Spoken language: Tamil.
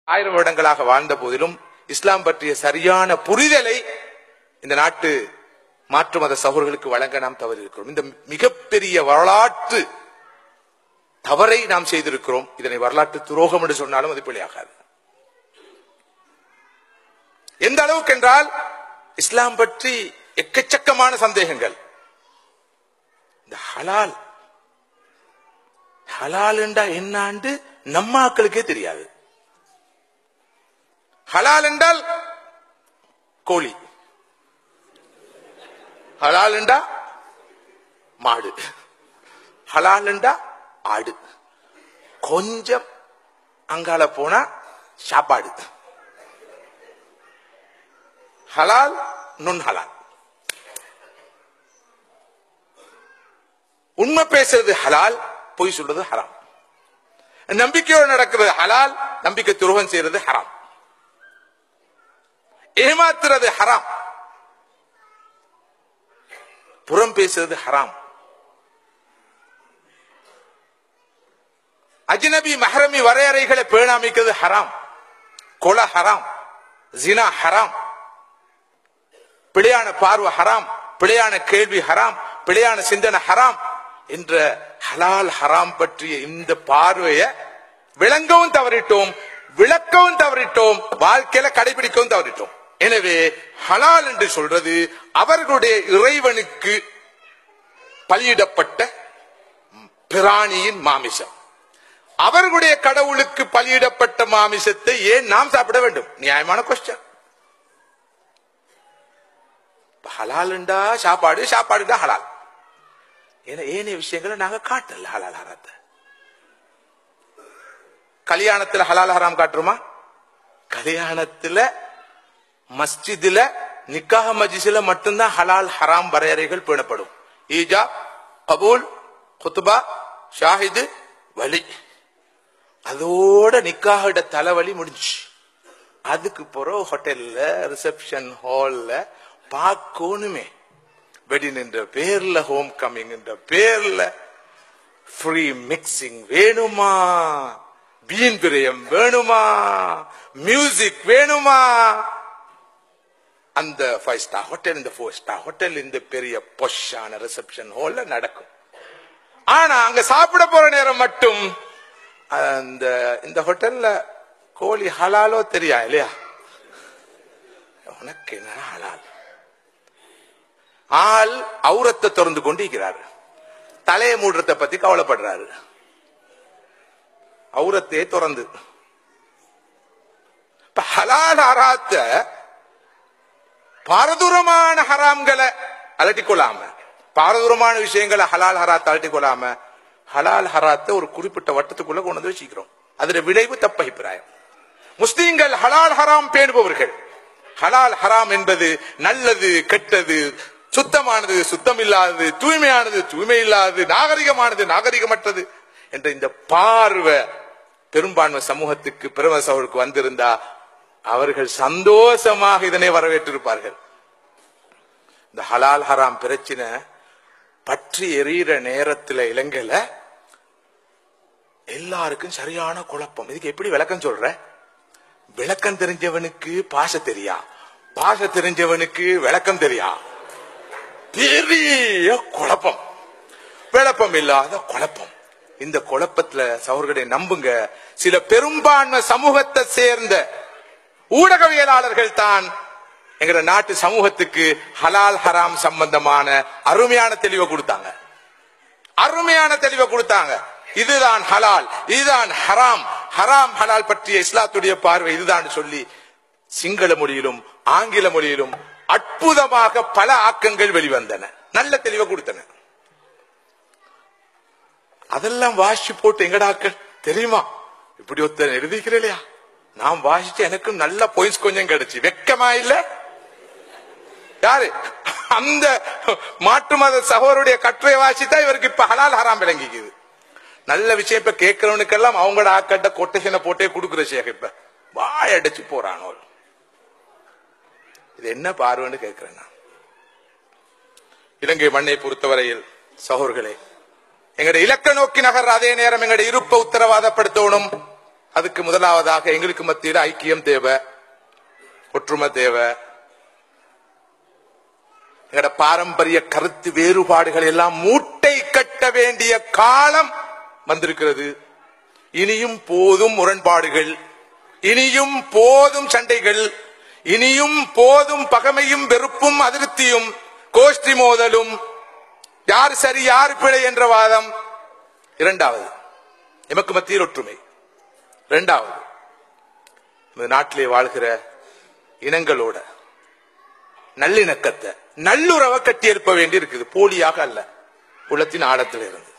ஆயிரம் வருடங்களாக வாழ்ந்த போதிலும் இஸ்லாம் பற்றிய சரியான புரிதலை இந்த நாட்டு மாற்று மத சகோதரர்களுக்கு வழங்க நாம் தவறியிருக்கிறோம் இந்த மிகப்பெரிய வரலாற்று தவறை நாம் செய்திருக்கிறோம் இதனை வரலாற்று துரோகம் என்று சொன்னாலும் அது பிழையாகாது எந்த அளவுக்கு என்றால் இஸ்லாம் பற்றி எக்கச்சக்கமான சந்தேகங்கள் இந்த ஹலால் ஹலால் என்றா என்னாண்டு நம்ம ஆக்களுக்கே தெரியாது ஹலால் என்றால் கோழி ஹலால் என்றா மாடு ஹலால் என்றா ஆடு கொஞ்சம் அங்கால போனா சாப்பாடு ஹலால் நுண் ஹலால் உண்மை பேசுறது ஹலால் பொய் சொல்றது ஹராம் நம்பிக்கையோடு நடக்கிறது ஹலால் நம்பிக்கை துரோகம் செய்யறது ஹராம் ஏமாத்துறது ஹராம் புறம் பேசுறது ஹராம் அஜ்னபி மஹரமி வரையறைகளை பேணாமிக்கிறது ஹராம் கொலை ஹராம் ஜினா ஹராம் பிழையான பார்வை ஹராம் பிழையான கேள்வி ஹராம் பிழையான சிந்தனை ஹராம் என்ற ஹலால் ஹராம் பற்றிய இந்த பார்வையை விளங்கவும் தவறிட்டோம் விளக்கவும் தவறிட்டோம் வாழ்க்கையில கடைபிடிக்கவும் தவறிட்டோம் எனவே ஹலால் என்று சொல்றது அவர்களுடைய இறைவனுக்கு பலியிடப்பட்ட பிராணியின் மாமிசம் அவர்களுடைய கடவுளுக்கு பலியிடப்பட்ட மாமிசத்தை ஏன் நாம் சாப்பிட வேண்டும் நியாயமான கொஸ்டின் ஹலாலுண்டா சாப்பாடு சாப்பாடுண்டா ஹலால் ஏன்னா ஏனைய விஷயங்களை நாங்க காட்டல ஹலால் ஹராத்த கல்யாணத்துல ஹலால் ஹராம் காட்டுறோமா கல்யாணத்துல மஸ்ஜிதுல நிக்காஹ மஜிஸ்ல மட்டும்தான் ஹலால் ஹராம் வரையறைகள் பேணப்படும் ஈஜா கபூல் குத்துபா ஷாஹிது வலி அதோட நிக்காஹோட தலைவலி முடிஞ்சு அதுக்கு பிறகு ஹோட்டல்ல ரிசப்ஷன் ஹால்ல பார்க்கணுமே வெடின் என்ற பேர்ல ஹோம் கம்மிங் என்ற பேர்ல ஃப்ரீ மிக்சிங் வேணுமா பீன் பிரியம் வேணுமா மியூசிக் வேணுமா அந்த ஃபைவ் ஸ்டார் ஹோட்டல் இந்த ஃபோர் ஸ்டார் ஹோட்டல் இந்த பெரிய பொஷான ரிசப்ஷன் ஹால்ல நடக்கும் ஆனா அங்க சாப்பிட போற நேரம் மட்டும் அந்த இந்த ஹோட்டல்ல கோழி ஹலாலோ தெரியா இல்லையா உனக்கு என்ன ஹலால் ஆள் அவுரத்தை திறந்து கொண்டிருக்கிறார் தலையை மூடுறத பத்தி கவலைப்படுறாரு அவுரத்தையே திறந்து இப்ப ஹலால் ஹராத்த பாரதூரமான ஹராம்களை அலட்டி கொள்ளாம பாரதூரமான விஷயங்களை ஹலால் ஹராத் அலட்டி கொள்ளாம ஹலால் ஹராத்த ஒரு குறிப்பிட்ட வட்டத்துக்குள்ள கொண்டு வந்து வச்சுக்கிறோம் அதுல விளைவு தப்ப அபிப்பிராயம் முஸ்லீம்கள் ஹலால் ஹராம் பேணுபவர்கள் ஹலால் ஹராம் என்பது நல்லது கெட்டது சுத்தமானது சுத்தம் இல்லாதது தூய்மையானது தூய்மை இல்லாதது நாகரிகமானது நாகரிகமற்றது என்ற இந்த பார்வை பெரும்பான்மை சமூகத்துக்கு பெரும சகோதரருக்கு வந்திருந்தா அவர்கள் சந்தோஷமாக இதனை வரவேற்றிருப்பார்கள் இந்த ஹலால் ஹராம் பிரச்சனை பற்றி எறிகிற நேரத்துல இலங்கையில எல்லாருக்கும் சரியான குழப்பம் இதுக்கு எப்படி விளக்கம் சொல்ற விளக்கம் தெரிஞ்சவனுக்கு பாச தெரியா பாச தெரிஞ்சவனுக்கு விளக்கம் தெரியா பெரிய குழப்பம் விளப்பம் இல்லாத குழப்பம் இந்த குழப்பத்துல சவர்களை நம்புங்க சில பெரும்பான்மை சமூகத்தை சேர்ந்த ஊடகவியலாளர்கள் தான் எங்க நாட்டு சமூகத்துக்கு ஹலால் ஹராம் சம்பந்தமான அருமையான தெளிவை கொடுத்தாங்க அருமையான தெளிவை கொடுத்தாங்க இதுதான் ஹலால் இதுதான் ஹராம் ஹராம் ஹலால் பற்றிய இஸ்லாத்துடைய பார்வை இதுதான் சொல்லி சிங்கள மொழியிலும் ஆங்கில மொழியிலும் அற்புதமாக பல ஆக்கங்கள் வெளிவந்தன நல்ல தெளிவை கொடுத்தன அதெல்லாம் வாசிச்சு போட்டு எங்கடாக்கள் தெரியுமா இப்படி ஒருத்தர் எழுதிக்கிறேன் இல்லையா நான் வாசிச்சு எனக்கு நல்ல பாயிண்ட்ஸ் கொஞ்சம் கிடைச்சு வெக்கமா இல்ல யாரு அந்த மாற்று மத சகோதருடைய கட்டுரை வாசித்தா இவருக்கு இப்ப ஹலால் ஹராம் விளங்கிக்குது நல்ல விஷயம் இப்ப கேட்கிறவனுக்கெல்லாம் அவங்களோட ஆக்கட்ட கொட்டேஷனை போட்டே கொடுக்குற சேக இப்ப வாய் அடைச்சு போறானோ இது என்ன பார்வைன்னு கேட்கிறேன் நான் இலங்கை மண்ணை பொறுத்தவரையில் சகோர்களே எங்களுடைய இலக்க நோக்கி நகர் அதே நேரம் எங்களுடைய இருப்பை உத்தரவாதப்படுத்தணும் அதுக்கு முதலாவதாக எங்களுக்கு மத்தியில் ஐக்கியம் தேவை ஒற்றுமை தேவை எங்கட பாரம்பரிய கருத்து வேறுபாடுகள் எல்லாம் மூட்டை கட்ட வேண்டிய காலம் வந்திருக்கிறது இனியும் போதும் முரண்பாடுகள் இனியும் போதும் சண்டைகள் இனியும் போதும் பகமையும் வெறுப்பும் அதிருப்தியும் கோஷ்டி மோதலும் யார் சரி யார் பிழை என்ற வாதம் இரண்டாவது எமக்கு மத்தியில் ஒற்றுமை இரண்டாவது இந்த நாட்டிலே வாழ்கிற இனங்களோட நல்லிணக்கத்தை நல்லுறவை கட்டி எழுப்ப வேண்டி இருக்குது போலியாக அல்ல உள்ளத்தின் ஆழத்தில் இருந்து